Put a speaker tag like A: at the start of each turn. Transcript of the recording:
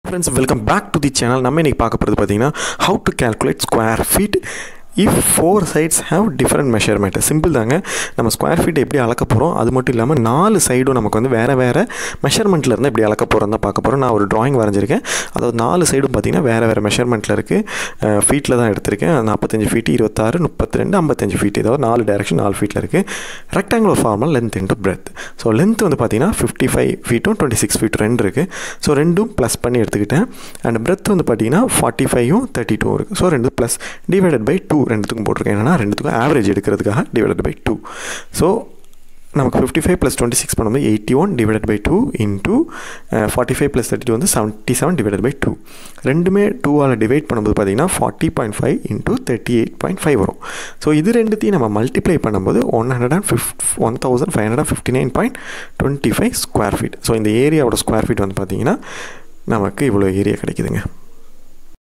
A: friends welcome back to the channel நம்ம இன்றைக்கி பார்க்க போகிறது பார்த்தீங்கன்னா how to calculate square feet if four sides have different measurement simple தாங்க நம்ம ஸ்கொயர் ஃபீட் எப்படி அளக்க போகிறோம் அது மட்டும் இல்லாமல் நாலு சைடும் நமக்கு வந்து வேறு வேறு மெஷர்மெண்ட்டில் இருந்து எப்படி அளக்க போகிறோம் தான் பார்க்க போகிறோம் நான் ஒரு ட்ராயிங் வரைஞ்சிருக்கேன் அதாவது நாலு சைடும் பார்த்தீங்கன்னா வேறு வேறு மெஷர்மெண்ட்டில் இருக்குது ஃபீட்டில் தான் எடுத்திருக்கேன் நாற்பத்தஞ்சு ஃபீட் இருபத்தாறு முப்பத்தி ரெண்டு ஐம்பத்தஞ்சு ஃபீட் ஏதாவது நாலு டேரக்ஷன் நாலு ஃபீட்டில் இருக்குது rectangular formula length into breadth so length வந்து பார்த்தீங்கன்னா ஃபிஃப்டி ஃபைவ் ஃபீட்டும் டுவெண்ட்டி சிக்ஸ் ஃபீட் ரெண்டு இருக்குது ஸோ ரெண்டும் ப்ளஸ் பண்ணி எடுத்துக்கிட்டேன் அண்ட் பிரெத் வந்து பார்த்தீங்கன்னா ஃபார்ட்டி ஃபைவும் தேர்ட்டி டூ இருக்குது ஸோ ரெண்டு ப்ளஸ் டிவைடட் பை டூ ரெண்டுத்துக்கும் போட்டிருக்கேன் என்னன்னா ரெண்டுத்துக்கும் ஆவரேஜ் எடுக்கிறதுக்காக டிவைடட் பை டூ ஸோ நமக்கு fifty five plus twenty six பண்ணும்போது eighty one divided by two into forty five plus thirty two வந்து seventy seven divided by two ரெண்டுமே டூவால் டிவைட் பண்ணும்போது பார்த்தீங்கன்னா forty point five into thirty eight point five வரும் so இது ரெண்டுத்தையும் நம்ம மல்டிப்ளை பண்ணும்போது one hundred and fifty one thousand five hundred fifty nine point twenty five square feet so இந்த ஏரியாவோட ஸ்கொயர் ஃபீட் வந்து பார்த்தீங்கன்னா நமக்கு இவ்வளோ ஏரியா கிடைக்குதுங்க